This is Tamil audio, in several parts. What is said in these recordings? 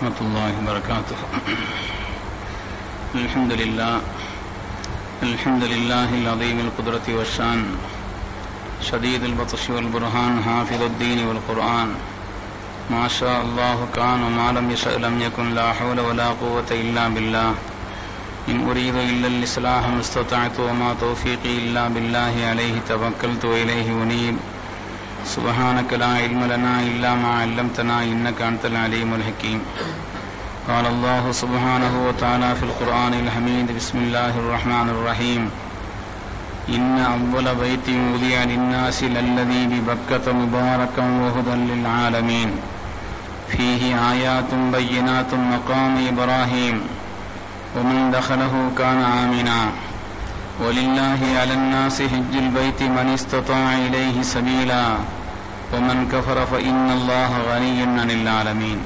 ورحمة الله وبركاته الحمد لله الحمد لله العظيم القدرة والشان شديد البطش والبرهان حافظ الدين والقرآن ما شاء الله كان وما لم يشأ لم يكن لا حول ولا قوة إلا بالله إن أريد إلا الإصلاح ما استطعت وما توفيقي إلا بالله عليه توكلت وإليه أنيب سبحانك لا علم لنا إلا ما علمتنا إنك أنت العليم الحكيم قال الله سبحانه وتعالى في القرآن الحميد بسم الله الرحمن الرحيم إن أول بيت وضع للناس للذي ببكة مباركا وهدى للعالمين فيه آيات بينات مقام إبراهيم ومن دخله كان آمنا ولله على الناس حج البيت من استطاع إليه سبيلا ومن كفر فإن الله غني عن العالمين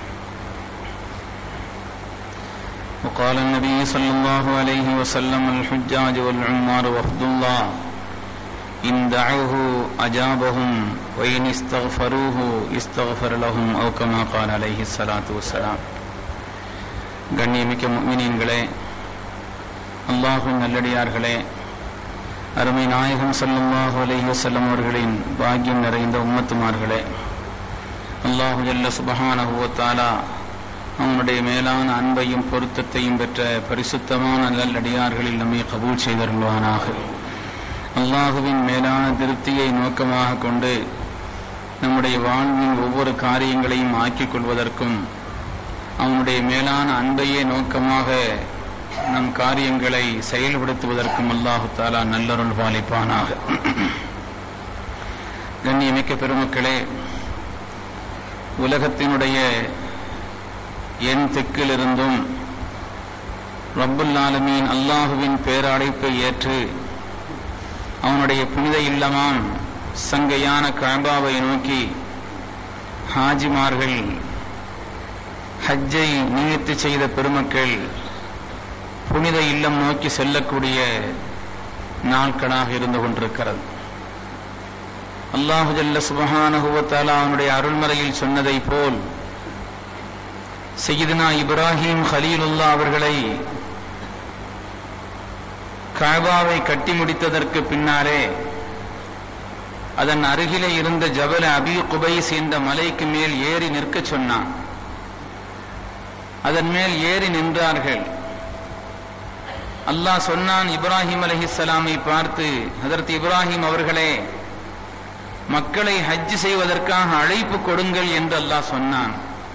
وقال النبي صلى الله عليه وسلم الحجاج والعمار وفد الله إن دعوه أجابهم وإن استغفروه استغفر لهم أو كما قال عليه الصلاة والسلام கண்ணியமிக்க முக்மினீன்களே அல்லாஹும் நல்லடியார்களே அருமை நாயகம் சல்லுல்லாஹு அலைஹி வஸல்லம் அவர்களின் பாக்கியம் நிறைந்த உம்மத்துமார்களே அல்லாஹு ஜல்ல சுபஹானஹு வ தஆலா அவனுடைய மேலான அன்பையும் பொருத்தத்தையும் பெற்ற பரிசுத்தமான நல்லடியார்களில் நம்மை கபூல் செய்தருள்வானாக அல்லாஹுவின் மேலான திருப்தியை நோக்கமாக கொண்டு நம்முடைய வாழ்வின் ஒவ்வொரு காரியங்களையும் ஆக்கிக் கொள்வதற்கும் அவனுடைய மேலான அன்பையே நோக்கமாக நம் காரியங்களை செயல்படுத்துவதற்கும் அல்லாஹு தாலா நல்லருள் பாலிப்பானாக கண்ணியமிக்க பெருமக்களே உலகத்தினுடைய என் திக்கிலிருந்தும் ரப்புல் ஆலமீன் அல்லாஹுவின் பேரழைப்பை ஏற்று அவனுடைய புனித இல்லமாம் சங்கையான காபாவை நோக்கி ஹாஜிமார்கள் ஹஜ்ஜை நியத்து செய்த பெருமக்கள் புனித இல்லம் நோக்கி செல்லக்கூடிய நாட்களாக இருந்து கொண்டிருக்கிறது அல்லாஹு ஜல்ல சுபஹானஹுவத்தாலா அவனுடைய அருள்மறையில் சொன்னதை போல் செய்தினா இப்ராஹிம் ஹலீலுல்லா அவர்களை காபாவை கட்டி முடித்ததற்கு பின்னாலே அதன் அருகிலே இருந்த ஜபல அபி குபைஸ் என்ற மலைக்கு மேல் ஏறி நிற்கச் சொன்னான் அதன் மேல் ஏறி நின்றார்கள் அல்லாஹ் சொன்னான் இப்ராஹிம் அலஹிசலாமை பார்த்து அதற்கு இப்ராஹிம் அவர்களே மக்களை ஹஜ் செய்வதற்காக அழைப்பு கொடுங்கள் என்று அல்லாஹ் சொன்னான்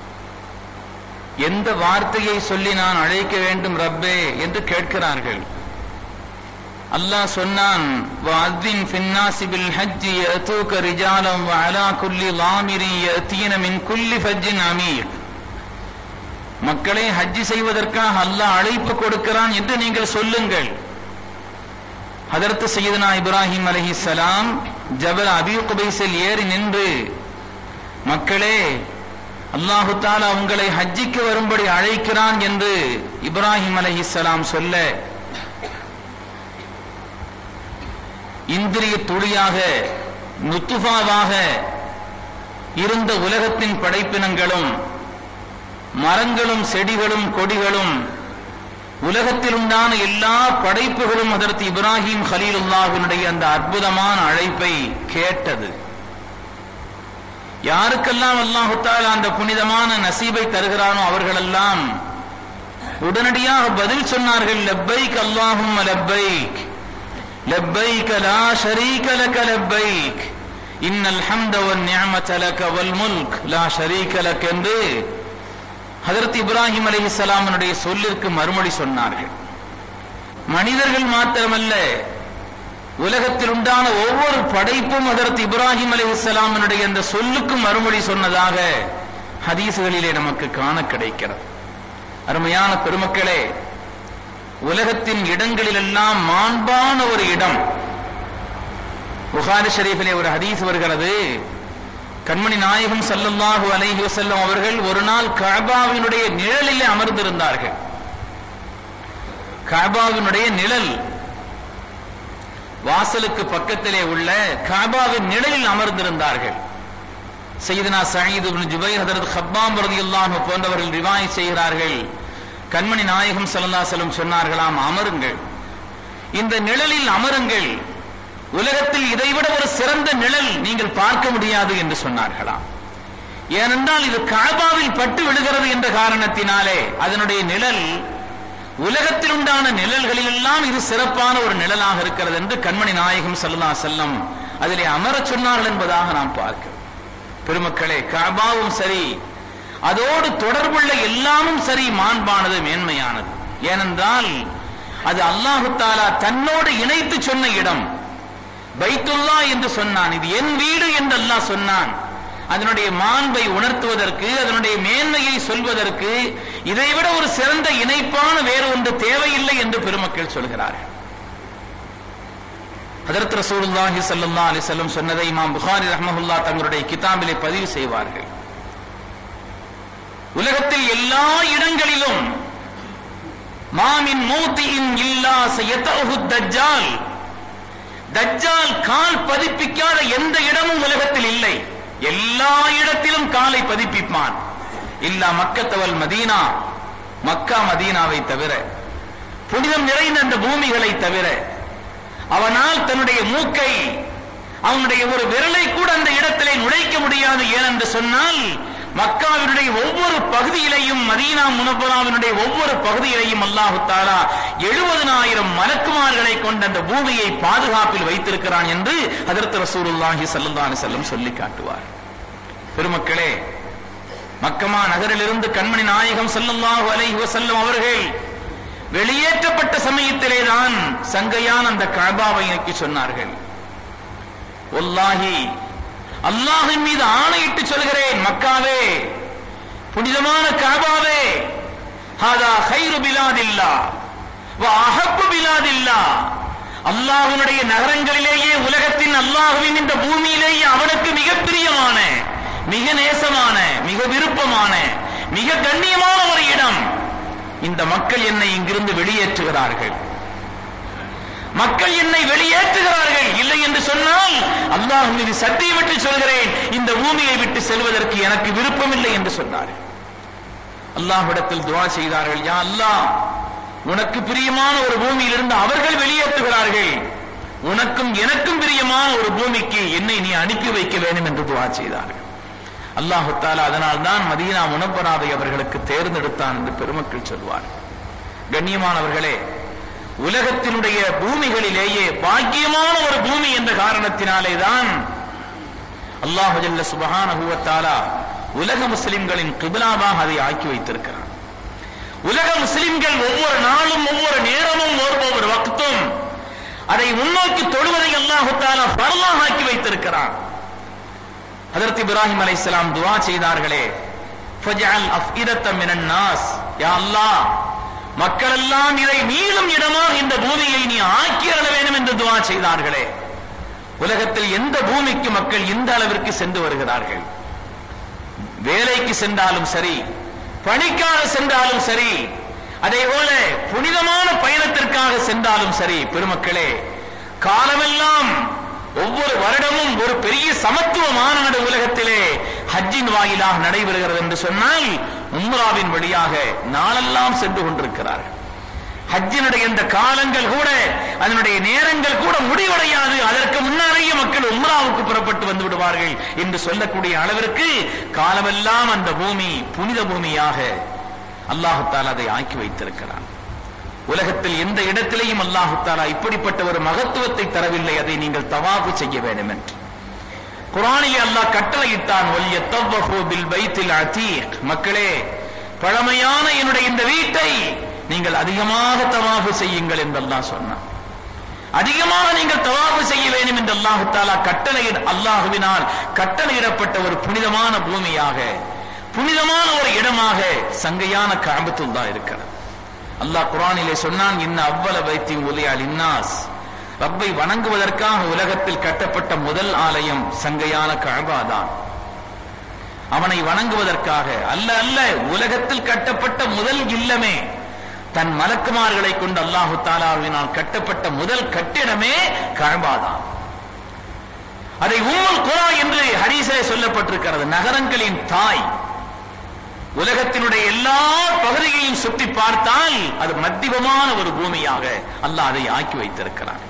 எந்த வார்த்தையை சொல்லி நான் அழைக்க வேண்டும் ரப்பே என்று கேட்கிறார்கள் அல்லாஹ் சொன்னான் வஅத்தின் ஃபின்னாசி பில் ஹஜ்ஜி யஅதூக ரிஜாலம் வஅலா குல்லி லாமிரி யஅதீன மின் குல்லி ஃபஜ்ஜின் அமீக் மக்களை ஹஜ்ஜி செய்வதற்காக அல்லாஹ் அழைப்பு கொடுக்கிறான் என்று நீங்கள் சொல்லுங்கள் அதற்கு செய்தனா இப்ராஹிம் அலஹிசலாம் ஜபல் அபி குபைஸில் ஏறி நின்று மக்களே அல்லாஹு தாலா உங்களை ஹஜ்ஜிக்கு வரும்படி அழைக்கிறான் என்று இப்ராஹிம் அலஹிசலாம் சொல்ல இந்திரிய துளியாக நுத்துஃபாவாக இருந்த உலகத்தின் படைப்பினங்களும் மரங்களும் செடிகளும் கொடிகளும் உலகத்தில் உண்டான எல்லா படைப்புகளும் அதற்கு இப்ராஹிம் ஹலீலுல்லாஹினுடைய அந்த அற்புதமான அழைப்பை கேட்டது யாருக்கெல்லாம் அல்லாஹுத்தால் அந்த புனிதமான நசீபை தருகிறானோ அவர்களெல்லாம் உடனடியாக பதில் சொன்னார்கள் லப்பைக் அல்லாஹும் லப்பைக் லப்பைக் லா ஷரீக லக லப்பைக் இன்னல் ஹம்த வன் நிஅமத லக வல் முல்க் லா ஷரீக லக் என்று ஹதரத் இப்ராஹிம் அலி இஸ்லாமனுடைய சொல்லிற்கு மறுமொழி சொன்னார்கள் மனிதர்கள் மாத்திரமல்ல உலகத்தில் உண்டான ஒவ்வொரு படைப்பும் ஹதரத் இப்ராஹிம் அலி இஸ்லாமனுடைய அந்த சொல்லுக்கும் மறுமொழி சொன்னதாக ஹதீசுகளிலே நமக்கு காண கிடைக்கிறது அருமையான பெருமக்களே உலகத்தின் இடங்களிலெல்லாம் மாண்பான ஒரு இடம் புகாரி ஷரீஃபிலே ஒரு ஹதீஸ் வருகிறது கண்மணி நாயகம் சல்லல்லாஹு அலைஹி வஸல்லம் அவர்கள் ஒரு நாள் கஅபாவினுடைய நிழலிலே அமர்ந்திருந்தார்கள் கஅபாவினுடைய நிழல் வாசலுக்கு பக்கத்திலே உள்ள கஅபாவின் நிழலில் அமர்ந்திருந்தார்கள் சையதுனா சயீத் இப்னு ஜுபைர் ஹதரத் ஹப்பாம் ரலியல்லாஹு போன்றவர்கள் ரிவாய் செய்கிறார்கள் கண்மணி நாயகம் ஸல்லல்லாஹு அலைஹி வஸல்லம் சொன்னார்களாம் அமருங்கள் இந்த நிழலில் அமருங்கள் உலகத்தில் இதைவிட ஒரு சிறந்த நிழல் நீங்கள் பார்க்க முடியாது என்று சொன்னார்களாம் ஏனென்றால் இது காபாவில் பட்டு விழுகிறது என்ற காரணத்தினாலே அதனுடைய நிழல் உலகத்தில் உண்டான நிழல்களில் எல்லாம் இது சிறப்பான ஒரு நிழலாக இருக்கிறது என்று கண்மணி நாயகம் ஸல்லல்லாஹு அலைஹி வஸல்லம் அதிலே அமரச் சொன்னார்கள் என்பதாக நாம் பார்க்கிறோம் பெருமக்களே காபாவும் சரி அதோடு தொடர்புள்ள எல்லாமும் சரி மாண்பானது மேன்மையானது ஏனென்றால் அது அல்லாஹு தாலா தன்னோடு இணைத்து சொன்ன இடம் பைத்துல்லா என்று சொன்னான் இது என் வீடு என்று அல்லாஹ் சொன்னான் அதனுடைய மாண்பை உணர்த்துவதற்கு அதனுடைய மேன்மையை சொல்வதற்கு இதைவிட ஒரு சிறந்த இணைப்பான வேறு ஒன்று தேவையில்லை என்று பெருமக்கள் சொல்கிறார்கள் ஹதரத் ரசூலுல்லாஹி ஸல்லல்லாஹு அலைஹி வஸல்லம் சொன்னதை இமாம் புகாரி ரஹ்மஹுல்லா தங்களுடைய கிதாபிலே பதிவு செய்வார்கள் உலகத்தில் எல்லா இடங்களிலும் மாமின் மூத்தியின் இல்லா சயத்தஹு தஜ்ஜால் தஜ்ஜால் கால் பதிப்பிக்காத எந்த இடமும் உலகத்தில் இல்லை எல்லா இடத்திலும் காலை பதிப்பிப்பான் இல்லா மக்கத்தவல் மதீனா மக்கா மதீனாவை தவிர புனிதம் நிறைந்த அந்த பூமிகளை தவிர அவனால் தன்னுடைய மூக்கை அவனுடைய ஒரு விரலை கூட அந்த இடத்திலே நுழைக்க முடியாது ஏனென்று சொன்னால் மக்காவினுடைய ஒவ்வொரு பகுதியிலையும் மதீனா முனப்பராவினுடைய ஒவ்வொரு பகுதியிலையும் அல்லாஹு தாலா எழுபதனாயிரம் மலக்குமார்களை கொண்ட அந்த பூமியை பாதுகாப்பில் வைத்திருக்கிறான் என்று அதற்கு ரசூலுல்லாஹி ஸல்லல்லாஹு அலைஹி வஸல்லம் சொல்லி காட்டுவார் பெருமக்களே மக்கமா நகரிலிருந்து கண்மணி நாயகம் ஸல்லல்லாஹு அலைஹி வஸல்லம் அவர்கள் வெளியேற்றப்பட்ட சமயத்திலே தான் சங்கையான் அந்த கஅபாவை நோக்கி சொன்னார்கள் வல்லாஹி அல்லாஹின் மீது ஆணையிட்டு சொல்கிறேன் மக்காவே புனிதமான கஅபாவே ஹாதா ஹைரு பிலாதில்லா வ அஹப்பு பிலாதில்லா அல்லாஹ்வினுடைய நகரங்களிலேயே உலகத்தின் அல்லாஹ்வின் இந்த பூமியிலேயே அவனுக்கு மிக பிரியமான மிக நேசமான மிக விருப்பமான மிக கண்ணியமான ஒரு இடம் இந்த மக்கள் என்னை இங்கிருந்து வெளியேற்றுகிறார்கள் மக்கள் என்னை வெளியேற்றுகிறார்கள் இல்லை என்று சொன்னால் அல்லாஹ் மீது சத்தியம் விட்டு சொல்கிறேன் இந்த பூமியை விட்டு செல்வதற்கு எனக்கு விருப்பம் இல்லை என்று சொன்னார்கள் அல்லாஹ்விடத்தில் துவா செய்தார்கள் யா அல்லாஹ் உனக்கு பிரியமான ஒரு பூமியிலிருந்து அவர்கள் வெளியேற்றுகிறார்கள் உனக்கும் எனக்கும் பிரியமான ஒரு பூமிக்கு என்னை நீ அனுப்பி வைக்க வேண்டும் என்று துவா செய்தார்கள் அல்லாஹு தாலா அதனால் தான் மதீனா முனப்பராதை அவர்களுக்கு தேர்ந்தெடுத்தான் என்று பெருமக்கள் சொல்வார் கண்ணியமானவர்களே உலகத்தினுடைய பூமிகளிலேயே பாக்கியமான ஒரு பூமி என்ற காரணத்தினாலே தான் அல்லாஹு ஜல்ல சுபஹானஹு வ தஆலா உலக முஸ்லிம்களின் கிபிலாவாக அதை ஆக்கி வைத்திருக்கிறார் உலக முஸ்லிம்கள் ஒவ்வொரு நாளும் ஒவ்வொரு நேரமும் ஒவ்வொரு வக்தும் அதை முன்னோக்கி தொழுவதை அல்லாஹு தாலா பரலாக ஆக்கி வைத்திருக்கிறான் ஹதரத் இப்ராஹிம் அலைஹிஸ்ஸலாம் துஆ செய்தார்களே ஃபஜஅல் அஃஇதத்த மினன் நாஸ் யா அல்லாஹ் மக்கள் எல்லாம் இதை மீளும் இடமாக இந்த பூமியை நீ ஆக்கி அருள வேண்டும் என்று துஆ செய்தார்களே உலகத்தில் எந்த பூமிக்கு மக்கள் இந்த அளவிற்கு சென்று வருகிறார்கள் வேலைக்கு சென்றாலும் சரி பணிக்காக சென்றாலும் சரி அதே போல புனிதமான பயணத்திற்காக சென்றாலும் சரி பெருமக்களே காலமெல்லாம் ஒவ்வொரு வருடமும் ஒரு பெரிய சமத்துவ மாநாடு உலகத்திலே ஹஜ்ஜின் வாயிலாக நடைபெறுகிறது என்று சொன்னால் உம்ராவின் வழியாக நாளெல்லாம் சென்று கொண்டிருக்கிறார்கள் ஹஜ்ஜினுடைய இந்த காலங்கள் கூட அதனுடைய நேரங்கள் கூட முடிவடையாது அதற்கு முன்னாலேயே மக்கள் உம்ராவுக்கு புறப்பட்டு வந்து விடுவார்கள் என்று சொல்லக்கூடிய அளவிற்கு காலமெல்லாம் அந்த பூமி புனித பூமியாக அல்லாஹுத்தால் அதை ஆக்கி வைத்திருக்கிறான் உலகத்தில் எந்த இடத்திலேயும் அல்லாஹு தாலா இப்படிப்பட்ட ஒரு மகத்துவத்தை தரவில்லை அதை நீங்கள் தவாபு செய்ய வேண்டும் என்று குரானிலே அல்லாஹ் கட்டளையிட்டான் ஒல்ய தவ்வஃபு பில் பைத்தில் அதீக் மக்களே பழமையான என்னுடைய இந்த வீட்டை நீங்கள் அதிகமாக தவாபு செய்யுங்கள் என்று அல்லாஹ் சொன்னான் அதிகமாக நீங்கள் தவாபு செய்ய வேண்டும் என்று அல்லாஹு தாலா கட்டளை அல்லாஹுவினால் கட்டளையிடப்பட்ட ஒரு புனிதமான பூமியாக புனிதமான ஒரு இடமாக சங்கையான காபத்துல்லா இருக்கிறது அல்லாஹ் குரானிலே சொன்னான் இன்ன அவ்வள வைத்தி உதயால் இன்னாஸ் ரப்பை வணங்குவதற்காக உலகத்தில் கட்டப்பட்ட முதல் ஆலயம் சங்கையான கஅபா தான் அவனை வணங்குவதற்காக அல்ல அல்ல உலகத்தில் கட்டப்பட்ட முதல் இல்லமே தன் மலக்குமார்களை கொண்டு அல்லாஹு தாலாவினால் கட்டப்பட்ட முதல் கட்டிடமே கஅபா தான் அதை உம்முல் குரா என்று ஹரிசே சொல்லப்பட்டிருக்கிறது நகரங்களின் தாய் உலகத்தினுடைய எல்லா பகுதியையும் சுற்றி பார்த்தால் அது மத்தியமமான ஒரு பூமியாக அல்லாஹ் அதை ஆக்கி வைத்திருக்கிறான்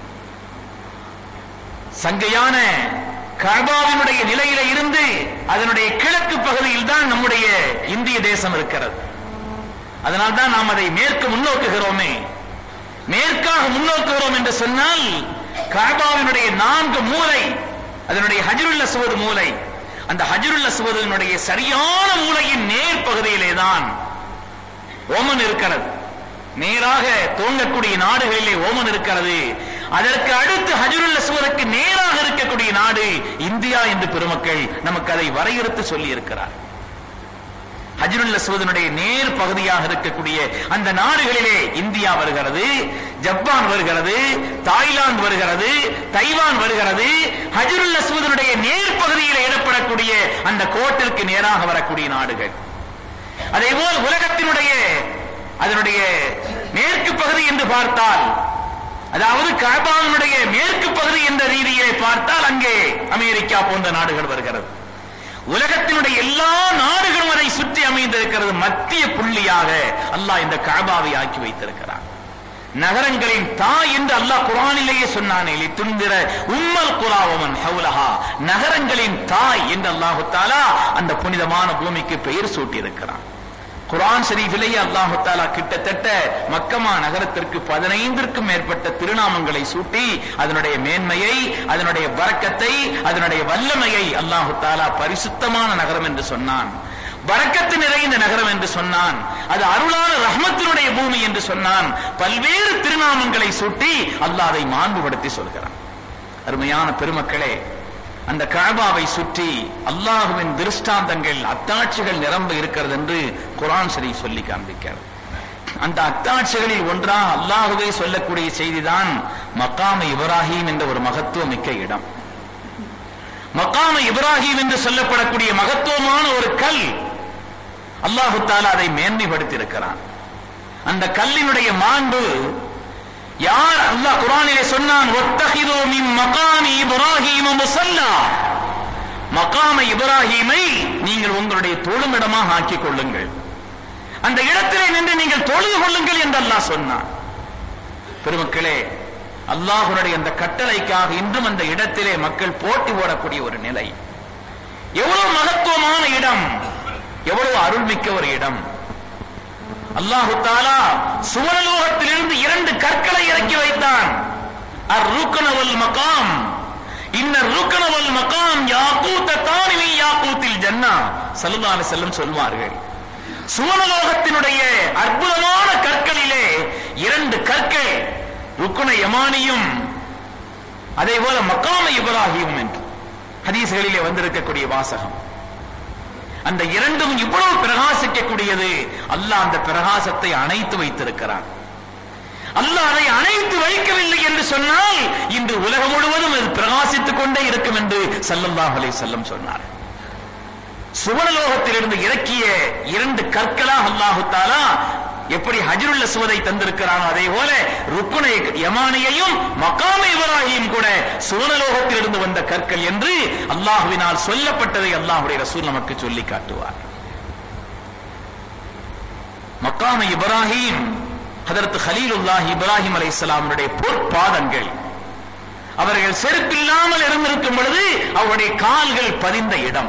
சங்கையான கர்பாவினுடைய நிலையில இருந்து அதனுடைய கிழக்கு பகுதியில் தான் நம்முடைய இந்திய தேசம் இருக்கிறது அதனால்தான் நாம் அதை மேற்கு முன்னோக்குகிறோமே மேற்காக முன்னோக்குகிறோம் என்று சொன்னால் கர்பாவினுடைய நான்கு மூலை அதனுடைய ஹஜருல்ல சுவது மூலை அந்த ஹஜருல்ல சுவதனுடைய சரியான மூலையின் நேர் பகுதியிலே தான் ஓமன் இருக்கிறது நேராக தோங்கக்கூடிய நாடுகளிலே ஓமன் இருக்கிறது அதற்கு அடுத்து ஹஜருல்ல சுவருக்கு நேராக இருக்கக்கூடிய நாடு இந்தியா என்று பெருமக்கள் நமக்கு அதை வரையறுத்து சொல்லி இருக்கிறார் ஹஜருல்ல சுவதனுடைய நேர் பகுதியாக இருக்கக்கூடிய அந்த நாடுகளிலே இந்தியா வருகிறது ஜப்பான் வருகிறது தாய்லாந்து வருகிறது தைவான் வருகிறது ஹஜருல்ல சுவதனுடைய நேர் பகுதியில் இடப்படக்கூடிய அந்த கோட்டிற்கு நேராக வரக்கூடிய நாடுகள் அதே போல் உலகத்தினுடைய அதனுடைய மேற்கு பகுதி என்று பார்த்தால் அதாவது கபாவினுடைய மேற்கு பகுதி என்ற ரீதியிலே பார்த்தால் அங்கே அமெரிக்கா போன்ற நாடுகள் வருகிறது உலகத்தினுடைய எல்லா நாடுகளும் அதை சுற்றி அமைந்திருக்கிறது மத்திய புள்ளியாக அல்லாஹ் இந்த காபாவை ஆக்கி வைத்திருக்கிறான் நகரங்களின் தாய் என்று அல்லாஹ் குரானிலேயே சொன்னானே துந்திர உம்மல் குராவமன் ஹவுலஹா நகரங்களின் தாய் என்று அல்லாஹு தாலா அந்த புனிதமான பூமிக்கு பெயர் சூட்டி இருக்கிறான் குரான் ஷரீஃபிலேயே அல்லாஹு தாலா கிட்டத்தட்ட மக்கமா நகரத்திற்கு பதினைந்திற்கும் மேற்பட்ட திருநாமங்களை சூட்டி அதனுடைய மேன்மையை அதனுடைய வரக்கத்தை அதனுடைய வல்லமையை அல்லாஹு தாலா பரிசுத்தமான நகரம் என்று சொன்னான் வரக்கத்து நிறைந்த நகரம் என்று சொன்னான் அது அருளான ரஹ்மத்தினுடைய பூமி என்று சொன்னான் பல்வேறு திருநாமங்களை சூட்டி அல்லாஹ் அதை மாண்புபடுத்தி சொல்கிறான் அருமையான பெருமக்களே அந்த கழபாவை சுற்றி அல்லாஹுவின் திருஷ்டாந்தங்கள் அத்தாட்சிகள் நிரம்ப இருக்கிறது என்று குரான் சரி சொல்லி காண்பிக்கிறது அந்த அத்தாட்சிகளில் ஒன்றாக அல்லாஹுவே சொல்லக்கூடிய செய்திதான் மக்காம இப்ராஹிம் என்ற ஒரு மகத்துவம் மிக்க இடம் மக்காம இப்ராஹிம் என்று சொல்லப்படக்கூடிய மகத்துவமான ஒரு கல் அல்லாஹு தாலா அதை மேன்மைப்படுத்தி இருக்கிறான் அந்த கல்லினுடைய மாண்பு யார் அல்லாஹ் குரானிலே சொன்னான் ஒத்தகிதோ மின் மகாமி இப்ராஹிம் முசல்லா மகாம இப்ராஹிமை நீங்கள் உங்களுடைய தொழுமிடமாக ஆக்கிக் கொள்ளுங்கள் அந்த இடத்திலே நின்று நீங்கள் தொழுது கொள்ளுங்கள் என்று அல்லாஹ் சொன்னான் பெருமக்களே அல்லாஹுடைய அந்த கட்டளைக்காக இன்றும் அந்த இடத்திலே மக்கள் போட்டி ஓடக்கூடிய ஒரு நிலை எவ்வளவு மகத்துவமான இடம் எவ்வளவு அருள்மிக்க ஒரு இடம் அல்லாஹு தாலா சுவனலோகத்திலிருந்து இரண்டு கற்களை இறக்கி வைத்தான் அர் ருக்கனவல் மகாம் இன்ன ருக்கனவல் மகாம் யாக்கூத்த தானிமி யாக்கூத்தில் ஜன்னா சல்லல்லாஹு அலைஹி வஸல்லம் சொல்வார்கள் சுவனலோகத்தினுடைய அற்புதமான கற்களிலே இரண்டு கற்கள் ருக்குன யமானியும் அதே போல மக்காம இப்ராஹிம் என்று ஹதீஸ்களிலே வந்திருக்கக்கூடிய வாசகம் அந்த இரண்டும் இவ்வளவு பிரகாசிக்கக்கூடியது அல்லாஹ் அந்த பிரகாசத்தை அணைத்து வைத்திருக்கிறான் அல்லாஹ் அதை அணைத்து வைக்கவில்லை என்று சொன்னால் இன்று உலகம் முழுவதும் அது பிரகாசித்துக் கொண்டே இருக்கும் என்று சல்லல்லாஹு அலைஹி வஸல்லம் சொன்னார் சுவனலோகத்திலிருந்து இறக்கிய இரண்டு கற்களாக அல்லாஹு தாலா எப்படி ஹஜருல்ல சுவதை தந்திருக்கிறானோ அதே போல ருக்குனை யமானியையும் மக்காம இப்ராஹிம் கூட சுவனலோகத்திலிருந்து வந்த கற்கள் என்று அல்லாஹுவினால் சொல்லப்பட்டதை அல்லாஹுடைய ரசூல் நமக்கு சொல்லி காட்டுவார் மக்காம இப்ராஹிம் ஹதரத் ஹலீலுல்லாஹி இப்ராஹிம் அலைஹிஸ்ஸலாமுடைய பொற்பாதங்கள் அவர்கள் செருப்பில்லாமல் இருந்திருக்கும் பொழுது அவருடைய கால்கள் பதிந்த இடம்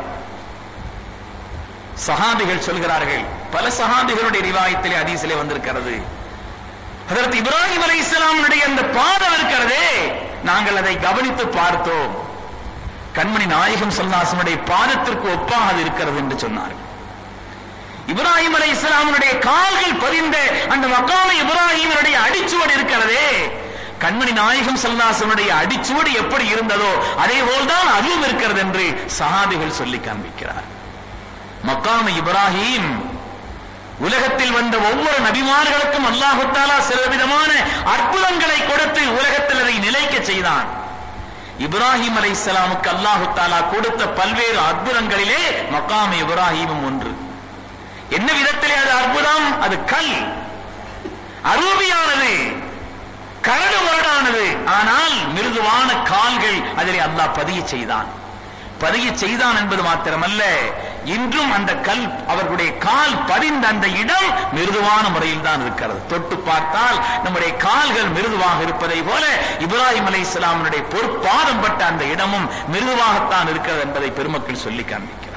சஹாபிகள் சொல்கிறார்கள் பல சஹாபிகளுடைய ரிவாயத்திலே ஹதீஸிலே வந்திருக்கிறது அதற்கு இப்ராஹிம் அலை இஸ்லாமுடைய அந்த பாதம் இருக்கிறதே நாங்கள் அதை கவனித்து பார்த்தோம் கண்மணி நாயகம் சொல்லாசனுடைய பாதத்திற்கு ஒப்பாக அது இருக்கிறது என்று சொன்னார்கள் இப்ராஹிம் அலை இஸ்லாமுடைய கால்கள் பதிந்த அந்த மக்காம இப்ராஹிமனுடைய அடிச்சுவடு இருக்கிறதே கண்மணி நாயகம் சல்லாசனுடைய அடிச்சுவடு எப்படி இருந்ததோ அதே போல்தான் அதுவும் இருக்கிறது என்று சஹாபிகள் சொல்லி காண்பிக்கிறார் மக்காம இப்ராஹிம் உலகத்தில் வந்த ஒவ்வொரு நபிமார்களுக்கும் அல்லாஹு தாலா சில விதமான அற்புதங்களை கொடுத்து உலகத்தில் அதை நிலைக்க செய்தான் இப்ராஹிம் அலை இஸ்லாமுக்கு அல்லாஹு தாலா கொடுத்த பல்வேறு அற்புதங்களிலே மக்காம இப்ராஹிமும் ஒன்று என்ன விதத்திலே அது அற்புதம் அது கல் அரூபியானது கரடு முரடானது ஆனால் மிருதுவான கால்கள் அதிலே அல்லாஹ் பதிய செய்தான் பதிய செய்தான் என்பது மாத்திரமல்ல இன்றும் அந்த கல் அவர்களுடைய கால் பதிந்த அந்த இடம் மிருதுவான முறையில் தான் இருக்கிறது தொட்டு பார்த்தால் நம்முடைய கால்கள் மிருதுவாக இருப்பதை போல இப்ராஹிம் அலை இஸ்லாமினுடைய பொற்பாதம் பட்ட அந்த இடமும் மிருதுவாகத்தான் இருக்கிறது என்பதை பெருமக்கள் சொல்லி காண்பிக்கிறார்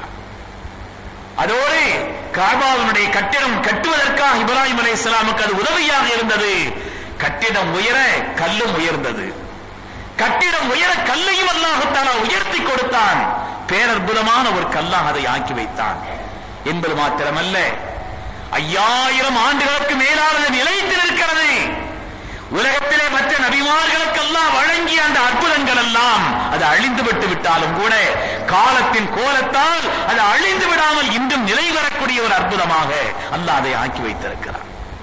அதோடு காபாவினுடைய கட்டிடம் கட்டுவதற்காக இப்ராஹிம் அலை இஸ்லாமுக்கு அது உதவியாக இருந்தது கட்டிடம் உயர கல்லும் உயர்ந்தது கட்டிடம் உயர கல்லையும் அல்லாஹத்தாலா உயர்த்தி கொடுத்தான் பேரற்புதமான ஒரு கல்லாக அதை ஆக்கி வைத்தான் என்பது மாத்திரமல்ல ஐயாயிரம் ஆண்டுகளுக்கு மேலானது நிலைத்து நிற்கிறது உலகத்திலே மற்ற நபிமார்களுக்கெல்லாம் வழங்கிய அந்த அற்புதங்கள் எல்லாம் அது அழிந்து விட்டு விட்டாலும் கூட காலத்தின் கோலத்தால் அது அழிந்து விடாமல் இன்றும் நிலை வரக்கூடிய ஒரு அற்புதமாக அல்லாஹ் அதை ஆக்கி வைத்திருக்கிறார்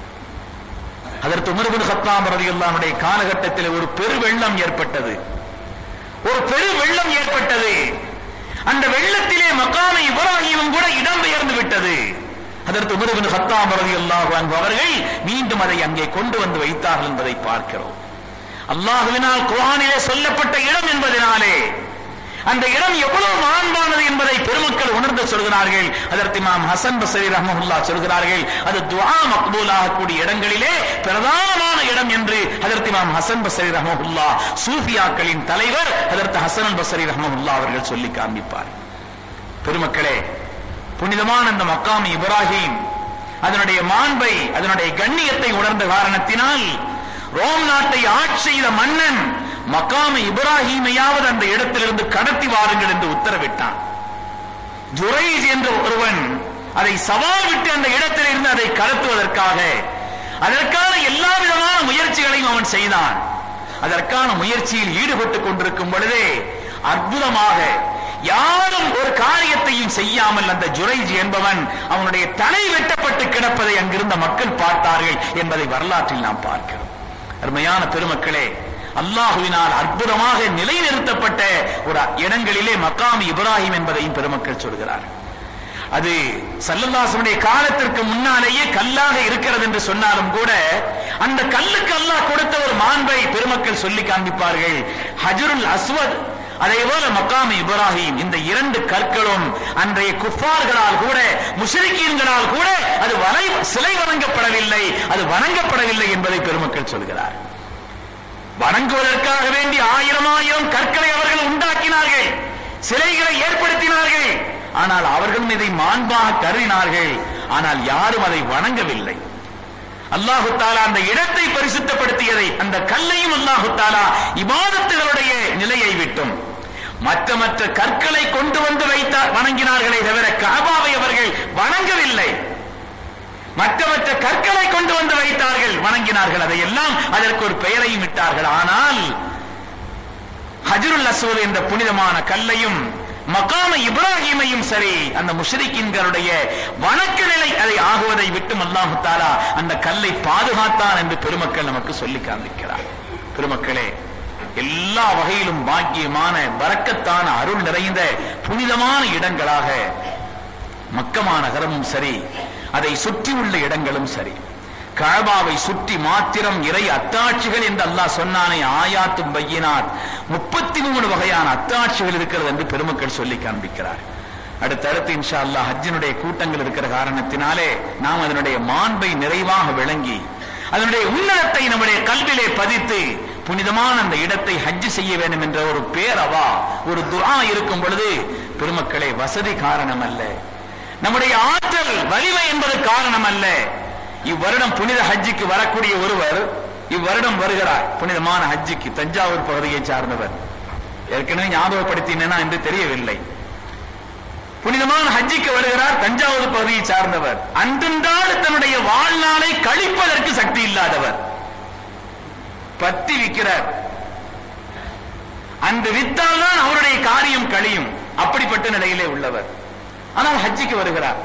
அதற்கு உமர்பின் ஹத்தாம் ரலியல்லாஹுடைய காலகட்டத்தில் ஒரு பெரு வெள்ளம் ஏற்பட்டது ஒரு பெரு வெள்ளம் ஏற்பட்டது அந்த வெள்ளத்திலே மக்காமை இப்ராஹிமும் கூட இடம்பெயர்ந்து விட்டது அதற்கு உமர்பின் ஹத்தாம் ரலியல்லாஹு அன்ஹு அவர்கள் மீண்டும் அதை அங்கே கொண்டு வந்து வைத்தார்கள் என்பதை பார்க்கிறோம் அல்லாஹுவினால் குர்ஆனிலே சொல்லப்பட்ட இடம் என்பதனாலே அந்த இடம் எவ்வளவு மாண்பானது என்பதை பெருமக்கள் உணர்ந்து சொல்கிறார்கள் அதற்கு இமாம் ஹசன் பசரி ரஹ்மஹுல்லா சொல்கிறார்கள் அது துஆ மக்பூலாகக்கூடிய இடங்களிலே பிரதானமான இடம் என்று அதற்கு இமாம் ஹசன் பசரி ரஹ்மஹுல்லா சூஃபியாக்களின் தலைவர் அதற்கு ஹசன் பசரி ரஹ்மஹுல்லா அவர்கள் சொல்லி காண்பிப்பார் பெருமக்களே புனிதமான அந்த மக்காமி இப்ராஹிம் அதனுடைய மாண்பை அதனுடைய கண்ணியத்தை உணர்ந்த காரணத்தினால் ரோம் நாட்டை ஆட்சி செய்த மன்னன் மக்காம இப்ராஹிமையாவது அந்த இடத்திலிருந்து கடத்தி வாருங்கள் என்று உத்தரவிட்டான் ஜுரைஸ் என்ற ஒருவன் அதை சவால் விட்டு அந்த இடத்தில் இருந்து அதை கடத்துவதற்காக அதற்கான எல்லா விதமான முயற்சிகளையும் அவன் செய்தான் அதற்கான முயற்சியில் ஈடுபட்டுக் கொண்டிருக்கும் பொழுதே அற்புதமாக யாரும் ஒரு காரியத்தையும் செய்யாமல் அந்த ஜுரைஜ் என்பவன் அவனுடைய தலை வெட்டப்பட்டு கிடப்பதை அங்கிருந்த மக்கள் பார்த்தார்கள் என்பதை வரலாற்றில் நாம் பார்க்கிறோம் அருமையான பெருமக்களே அல்லாஹுவினால் அற்புதமாக நிலைநிறுத்தப்பட்ட ஒரு இடங்களிலே மக்காமி இப்ராஹிம் என்பதையும் பெருமக்கள் சொல்கிறார் அது சல்லல்லாசனுடைய காலத்திற்கு முன்னாலேயே கல்லாக இருக்கிறது என்று சொன்னாலும் கூட அந்த கல்லுக்கு அல்லாஹ் கொடுத்த ஒரு மாண்பை பெருமக்கள் சொல்லி காண்பிப்பார்கள் ஹஜருல் அஸ்வத் அதே போல மக்காமி இப்ராஹிம் இந்த இரண்டு கற்களும் அன்றைய குஃபார்களால் கூட முஷரிக்கீன்களால் கூட அது வலை சிலை வணங்கப்படவில்லை அது வணங்கப்படவில்லை என்பதை பெருமக்கள் சொல்கிறார் வணங்குவதற்காக வேண்டி ஆயிரம் ஆயிரம் கற்களை அவர்கள் உண்டாக்கினார்கள் சிலைகளை ஏற்படுத்தினார்கள் ஆனால் அவர்களும் இதை மாண்பாக கருதினார்கள் ஆனால் யாரும் அதை வணங்கவில்லை அல்லாஹு தாலா அந்த இடத்தை பரிசுத்தப்படுத்தியதை அந்த கல்லையும் அல்லாஹு தாலா இபாதத்துகளுடைய நிலையை விட்டும் மற்ற மற்ற கற்களை கொண்டு வந்து வைத்தார் வணங்கினார்களே தவிர காபாவை அவர்கள் வணங்கவில்லை மற்ற மற்ற கற்களை கொண்டு வந்து வைத்தார்கள் வணங்கினார்கள் அதையெல்லாம் அதற்கு ஒரு பெயரையும் இட்டார்கள் ஆனால் ஹஜருல் அஸ்வத் என்ற புனிதமான கல்லையும் மகாம இப்ராஹிமையும் சரி அந்த முஷ்ரிக்கின்களுடைய வணக்க நிலை அதை ஆகுவதை விட்டு அல்லாஹு தாலா அந்த கல்லை பாதுகாத்தான் என்று பெருமக்கள் நமக்கு சொல்லி காண்பிக்கிறார் பெருமக்களே எல்லா வகையிலும் பாக்கியமான வரக்கத்தான அருள் நிறைந்த புனிதமான இடங்களாக மக்கமா நகரமும் சரி அதை சுற்றியுள்ள இடங்களும் சரி கழபாவை சுற்றி மாத்திரம் இறை அத்தாட்சிகள் என்று அல்லாஹ் சொன்னானே ஆயாத்தும் பையினார் முப்பத்தி மூணு வகையான அத்தாட்சிகள் இருக்கிறது என்று பெருமக்கள் சொல்லி காண்பிக்கிறார் அடுத்தடுத்து இன்ஷா அல்லாஹ் ஹஜ்ஜினுடைய கூட்டங்கள் இருக்கிற காரணத்தினாலே நாம் அதனுடைய மாண்பை நிறைவாக விளங்கி அதனுடைய உன்னதத்தை நம்முடைய கல்விலே பதித்து புனிதமான அந்த இடத்தை ஹஜ் செய்ய வேண்டும் என்ற ஒரு பேரவா ஒரு துஆ இருக்கும் பொழுது பெருமக்களே வசதி காரணம் அல்ல நம்முடைய ஆற்றல் வலிமை என்பது காரணம் அல்ல இவ்வருடம் புனித ஹஜ்ஜுக்கு வரக்கூடிய ஒருவர் இவ்வருடம் வருகிறார் புனிதமான ஹஜ்ஜுக்கு தஞ்சாவூர் பகுதியை சார்ந்தவர் ஏற்கனவே ஞாபகப்படுத்தினா என்று தெரியவில்லை புனிதமான ஹஜ்ஜிக்கு வருகிறார் தஞ்சாவூர் பகுதியை சார்ந்தவர் அன்றுண்டால் தன்னுடைய வாழ்நாளை கழிப்பதற்கு சக்தி இல்லாதவர் பத்தி விற்கிறார் அந்த வித்தால் தான் அவருடைய காரியம் கழியும் அப்படிப்பட்ட நிலையிலே உள்ளவர் ஆனால் ஹஜ்ஜிக்கு வருகிறார்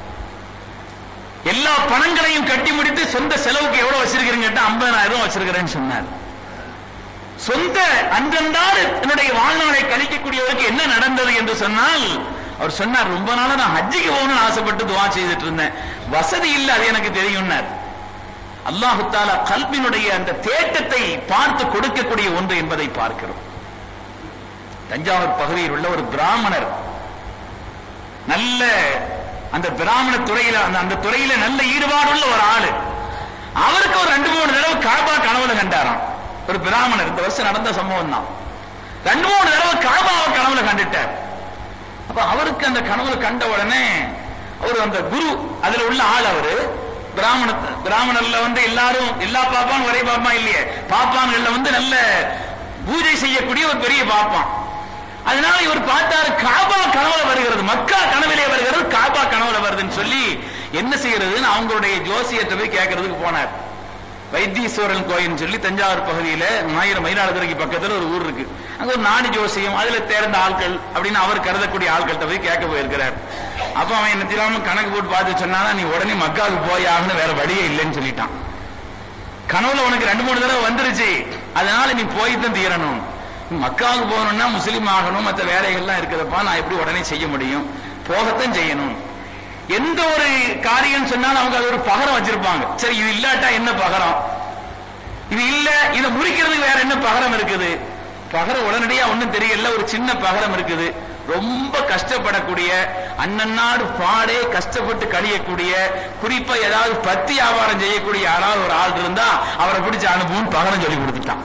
எல்லா பணங்களையும் கட்டி முடித்து சொந்த செலவுக்கு எவ்வளவு வச்சிருக்கிறீங்க ஐம்பதாயிரம் ரூபாய் வச்சிருக்கிறேன்னு சொன்னார் சொந்த அன்றென்றால் என்னுடைய வாழ்நாளை கழிக்கக்கூடியவருக்கு என்ன நடந்தது என்று சொன்னால் அவர் சொன்னார் ரொம்ப நாளா நான் ஹஜ்ஜிக்கு போகணும்னு ஆசைப்பட்டு துவா செய்துட்டு இருந்தேன் வசதி இல்லை அது எனக்கு தெரியும்னார் அல்லாஹு தாலா கல்வினுடைய அந்த தேட்டத்தை பார்த்து கொடுக்கக்கூடிய ஒன்று என்பதை பார்க்கிறோம் தஞ்சாவூர் பகுதியில் உள்ள ஒரு பிராமணர் நல்ல அந்த பிராமண துறையில அந்த அந்த துறையில நல்ல ஈடுபாடுள்ள ஒரு ஆளு அவருக்கு ஒரு ரெண்டு மூணு தடவை காபா கனவுல கண்டாராம் ஒரு பிராமணர் இந்த வருஷம் நடந்த சம்பவம் தான் ரெண்டு மூணு தடவை காபாவை கனவுல கண்டுட்டார் அப்ப அவருக்கு அந்த கனவுல கண்ட உடனே அவர் அந்த குரு அதுல உள்ள ஆள் அவரு பிராமண பிராமணர்ல வந்து எல்லாரும் எல்லா பாப்பான் ஒரே பாப்பா இல்லையே பாப்பான்கள்ல வந்து நல்ல பூஜை செய்யக்கூடிய ஒரு பெரிய பாப்பான் அதனால இவர் பார்த்தாரு காபா கனவுல வருகிறது மக்கா கனவிலே வருகிறது காபா கனவுல வருதுன்னு சொல்லி என்ன செய்யறதுன்னு அவங்களுடைய ஜோசியத்தை போய் கேட்கறதுக்கு போனார் வைத்தீஸ்வரன் கோயில்னு சொல்லி தஞ்சாவூர் பகுதியில மயிர மயிலாடுதுறைக்கு பக்கத்துல ஒரு ஊர் இருக்கு அங்க ஒரு நாடி ஜோசியம் அதுல தேர்ந்த ஆட்கள் அப்படின்னு அவர் கருதக்கூடிய ஆட்கள்கிட்ட போய் கேட்க போயிருக்கிறார் அப்ப அவன் என்ன தெரியாம கணக்கு போட்டு பார்த்து சொன்னானா நீ உடனே மக்காவுக்கு போய் ஆகணும் வேற வழியே இல்லைன்னு சொல்லிட்டான் கனவுல உனக்கு ரெண்டு மூணு தடவை வந்துருச்சு அதனால நீ போய் தான் தீரணும் மக்காவுக்கு போகணும்னா முஸ்லீம் ஆகணும் மற்ற வேலைகள்லாம் இருக்குதப்பா நான் எப்படி உடனே செய்ய முடியும் போகத்தான் செய்யணும் எந்த ஒரு காரியம் சொன்னாலும் அவங்க அது ஒரு பகரம் வச்சிருப்பாங்க சரி இது இல்லாட்டா என்ன பகரம் இது இல்ல இதை முடிக்கிறதுக்கு வேற என்ன பகரம் இருக்குது பகரம் உடனடியா ஒண்ணும் தெரியல ஒரு சின்ன பகரம் இருக்குது ரொம்ப கஷ்டப்படக்கூடிய அண்ணன்னாடு பாடே கஷ்டப்பட்டு கழியக்கூடிய குறிப்பா ஏதாவது பத்தி வியாபாரம் செய்யக்கூடிய யாராவது ஒரு ஆள் இருந்தா அவரை பிடிச்ச அனுபவம் பகரம் சொல்லி கொடுத்துட்டான்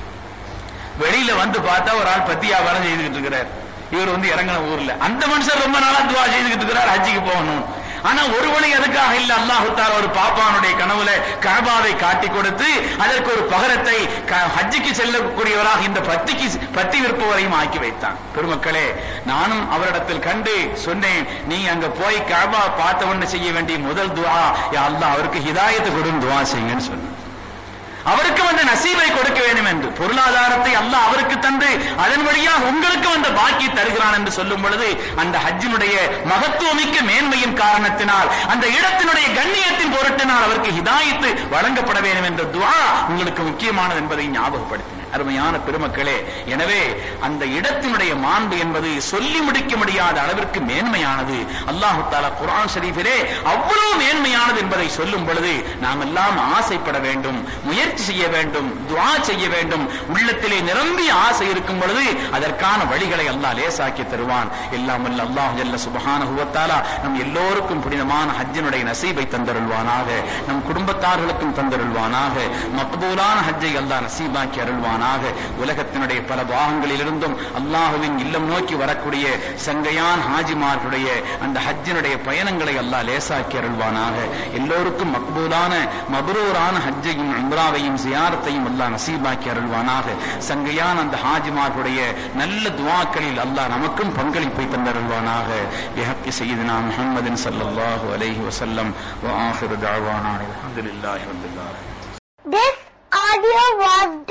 வெளியில வந்து பார்த்தா ஒரு ஆள் பத்தி வியாபாரம் செய்துகிட்டு இருக்கிறார் இவர் வந்து இறங்கின ஊர்ல அந்த மனுஷன் ரொம்ப நாளா துவா செய்துகிட்டு இருக்கிறார் ஹஜ்ஜிக்கு போகணும் ஆனா ஒரு வழி அதுக்காக இல்ல அல்லாஹு தாலா ஒரு பாப்பானுடைய கனவுல கபாவை காட்டி கொடுத்து அதற்கு ஒரு பகரத்தை க- ஹஜ்ஜிக்கு செல்லக்கூடியவராக இந்த பத்திக்கு பத்தி விற்பவரையும் ஆக்கி வைத்தான் பெருமக்களே நானும் அவரிடத்தில் கண்டு சொன்னேன் நீ அங்க போய் கபா பார்த்தவன்னு செய்ய வேண்டிய முதல் துவா யா அல்லாஹ் அவருக்கு ஹிதாயத்தை கொடுன்னு துவா செய்யுங்கன்னு சொன்னேன் அவருக்கு வந்த நசீபை கொடுக்க வேண்டும் என்று பொருளாதாரத்தை அல்லாஹ் அவருக்கு தந்து அதன் வழியாக உங்களுக்கு வந்த பாக்கி தருகிறான் என்று சொல்லும் பொழுது அந்த ஹஜ்ஜினுடைய மகத்துவமிக்க மேன்மையின் காரணத்தினால் அந்த இடத்தினுடைய கண்ணியத்தின் பொருட்டினால் அவருக்கு ஹிதாயத்து வழங்கப்பட வேண்டும் என்ற துஆ உங்களுக்கு முக்கியமானது என்பதை ஞாபகப்படுத்தினேன் அருமையான பெருமக்களே எனவே அந்த இடத்தினுடைய மாண்பு என்பது சொல்லி முடிக்க முடியாத அளவிற்கு மேன்மையானது அல்லாஹு தாலா குர்ஆன் ஷரீஃபிலே அவ்வளவு மேன்மையானது என்பதை சொல்லும் பொழுது நாம் எல்லாம் ஆசைப்பட வேண்டும் முயற்சி செய்ய வேண்டும் துஆ செய்ய வேண்டும் உள்ளத்திலே நிரம்பி ஆசை இருக்கும் பொழுது அதற்கான வழிகளை அல்லாஹ் லேசாக்கி தருவான் எல்லாம் வல்ல அல்லாஹ் ஜல்ல சுப்ஹானஹு வ தஆலா நம் எல்லோருக்கும் புனிதமான ஹஜ்ஜினுடைய நசீபை தந்தருள்வானாக நம் குடும்பத்தார்களுக்கும் தந்தருள்வானாக மக்பூலான ஹஜ்ஜை அல்லாஹ் நசீபாக்கி அருள்வானாக உலகத்தினுடைய பல பாகங்களிலிருந்தும் அல்லாஹுவின் இல்லம் நோக்கி வரக்கூடிய சங்கையான் ஹாஜிமார்களுடைய அந்த ஹஜ்ஜினுடைய பயணங்களை அல்லாஹ் லேசாக்கி அருள்வானாக எல்லோருக்கும் மக்பூலான மபரூரான ஹஜ்ஜையும் உம்ராவையும் ஜியாரத்தையும் அல்லாஹ் நசீபாக்கி அருள்வானாக சங்கையான் அந்த ஹாஜிமார்களுடைய நல்ல துவாக்களில் அல்லாஹ் நமக்கும் பங்களிப்பை தந்தருள்வானாக பிஹக்கி சையதுனா முஹம்மதின் ஸல்லல்லாஹு அலைஹி வஸல்லம் வ ஆஹிரு தஅவானா அல்ஹம்துலில்லாஹி ரப்பில் ஆலமீன் This audio was